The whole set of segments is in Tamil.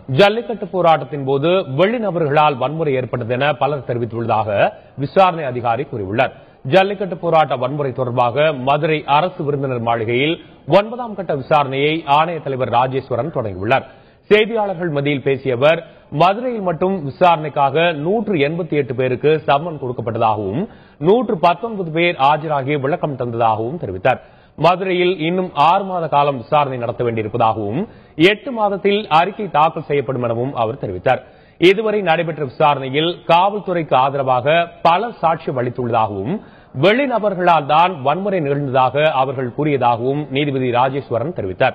ஜல்லிக்கட்டு போராட்டத்தின் போது வெளிநபர்களால் வன்முறை ஏற்பட்டது என பலர் தெரிவித்துள்ளதாக விசாரணை அதிகாரி கூறியுள்ளார் ஜல்லிக்கட்டு போராட்ட வன்முறை தொடர்பாக மதுரை அரசு விருந்தினர் மாளிகையில் ஒன்பதாம் கட்ட விசாரணையை ஆணைய தலைவர் ராஜேஸ்வரன் தொடங்கியுள்ளார் செய்தியாளர்கள் மத்தியில் பேசிய அவர் மதுரையில் மட்டும் விசாரணைக்காக நூற்று எண்பத்தி எட்டு பேருக்கு சம்மன் கொடுக்கப்பட்டதாகவும் நூற்று பத்தொன்பது பேர் ஆஜராகி விளக்கம் தந்ததாகவும் தெரிவித்தார் மதுரையில் இன்னும் ஆறு மாத காலம் விசாரணை நடத்த வேண்டியிருப்பதாகவும் எட்டு மாதத்தில் அறிக்கை தாக்கல் செய்யப்படும் எனவும் அவர் தெரிவித்தார் இதுவரை நடைபெற்ற விசாரணையில் காவல்துறைக்கு ஆதரவாக பலர் சாட்சியம் அளித்துள்ளதாகவும் வெளிநபர்களால் தான் வன்முறை நிகழ்ந்ததாக அவர்கள் கூறியதாகவும் நீதிபதி ராஜேஸ்வரன் தெரிவித்தார்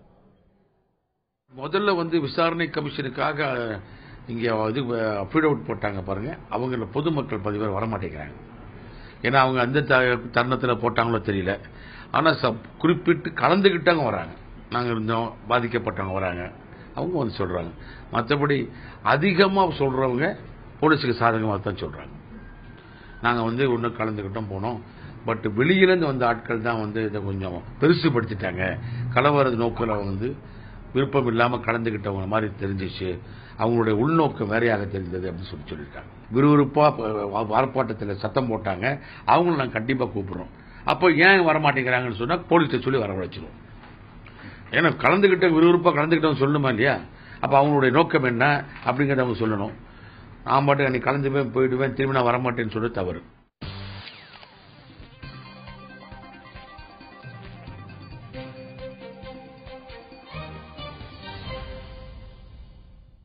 முதல்ல வந்து விசாரணை கமிஷனுக்காக இங்க இது அஃபிடவுட் போட்டாங்க பாருங்க அவங்க பொதுமக்கள் பதிவு வர மாட்டேங்கிறாங்க ஏன்னா அவங்க அந்த த- தருணத்துல போட்டாங்களோ தெரியல ஆனா சப்- குறிப்பிட்டு கலந்துகிட்டவங்க வராங்க நாங்க இருந்தோம் பாதிக்கப்பட்டவங்க வராங்க அவங்க வந்து சொல்றாங்க மற்றபடி அதிகமா சொல்றவங்க போலீஸுக்கு சாதகமாக தான் சொல்றாங்க நாங்க வந்து ஒன்று கலந்துக்கிட்டோம் போனோம் பட் வெளியிலேருந்து வந்த ஆட்கள் தான் வந்து இதை கொஞ்சம் பெருசுபடுத்திட்டாங்க கலவர நோக்கில் வந்து விருப்பம் இல்லாம கலந்துக்கிட்டவங்க மாதிரி தெரிஞ்சிச்சு அவங்களுடைய உள்நோக்கம் வேறையாக தெரிந்தது அப்படின்னு சொல்லி சொல்லிட்டாங்க விறுவிறுப்பா ப- ஆர்ப்பாட்டத்தில் சத்தம் போட்டாங்க அவங்கள நாங்கள் கண்டிப்பா கூப்பிடுறோம் அப்போ ஏன் வர மாட்டேங்கிறாங்கன்னு சொன்னா போலீஸை சொல்லி வரவழைச்சிருவோம் ஏன்னா கலந்துக்கிட்ட விறுவிறுப்பா கலந்துக்கிட்டவங்க சொல்லணுமா இல்லையா அப்ப அவங்களுடைய நோக்கம் என்ன அப்படிங்கறத அவங்க சொல்லணும் நான் பாட்டு அன்னைக்கு கலந்து போய் போயிடுவேன் திரும்பி நான் வரமாட்டேன்னு சொல்ல தவறு